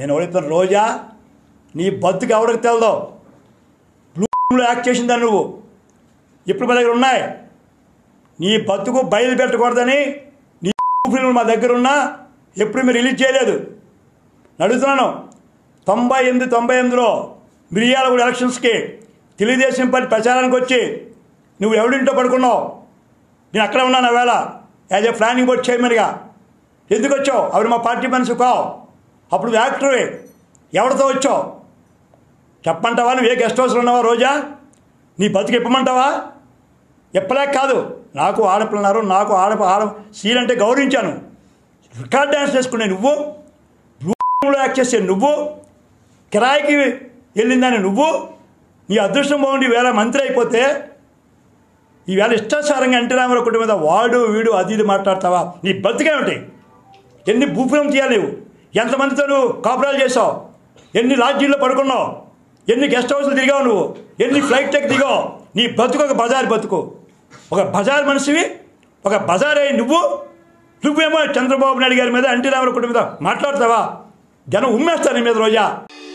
నేను అడుగుతాను రోజా నీ బతుకు ఎవరికి తెలదో బ్లూలో యాక్ట్ చేసిందా నువ్వు ఇప్పుడు మా దగ్గర ఉన్నాయి నీ బతుకు బయలు పెట్టకూడదని నీ ఫిల్మ్ మా దగ్గర ఉన్నా ఎప్పుడు మీరు రిలీజ్ చేయలేదు అడుగుతున్నాను తొంభై ఎనిమిది తొంభై ఎనిమిదిలో మిరియాలగూడ ఎలక్షన్స్కి తెలుగుదేశం పార్టీ ప్రచారానికి వచ్చి నువ్వు ఎవడింటో పడుకున్నావు నేను అక్కడ ఉన్నాను వేళ యాజ్ ఏ ప్లానింగ్ బోర్డ్ చైర్మన్గా ఎందుకు వచ్చావు అవి మా పార్టీ మనిషి కావు అప్పుడు యాక్టరే ఎవరితో వచ్చావు చెప్పమంటావా నువ్వు ఏ గెస్ట్ హౌస్లో ఉన్నావా రోజా నీ బతుకు ఇప్పమంటావా ఎప్పలేక కాదు నాకు ఆడపిల్లన్నారు నాకు ఆడ ఆడ సీన్ అంటే గౌరవించాను రికార్డ్ డ్యాన్స్ చేసుకునే నువ్వు రూమ్లో యాక్ట్ చేసే నువ్వు కిరాయికి వెళ్ళిందని నువ్వు నీ అదృష్టం బాగుండి వేళ మంత్రి అయిపోతే ఈవేళ ఇష్టాచారంగా ఎన్టీ రామారావు కుటుంబం మీద వాడు వీడు అది ఇది మాట్లాడతావా నీ బతికేమిటి ఎన్ని భూఫిలం తీయాలి నువ్వు ఎంతమందితో నువ్వు కాపురాలు చేసావు ఎన్ని లాడ్జీల్లో పడుకున్నావు ఎన్ని గెస్ట్ హౌస్లు తిరిగావు నువ్వు ఎన్ని ఫ్లైట్ టెక్ దిగావు నీ బతుకు ఒక బజార్ బతుకు ఒక బజార్ మనిషివి ఒక బజార్ అయి నువ్వు నువ్వేమో చంద్రబాబు నాయుడు గారి మీద ఎన్టీ రామారావు కుటుంబం మీద మాట్లాడతావా జనం ఉమ్మేస్తారు నీ మీద రోజా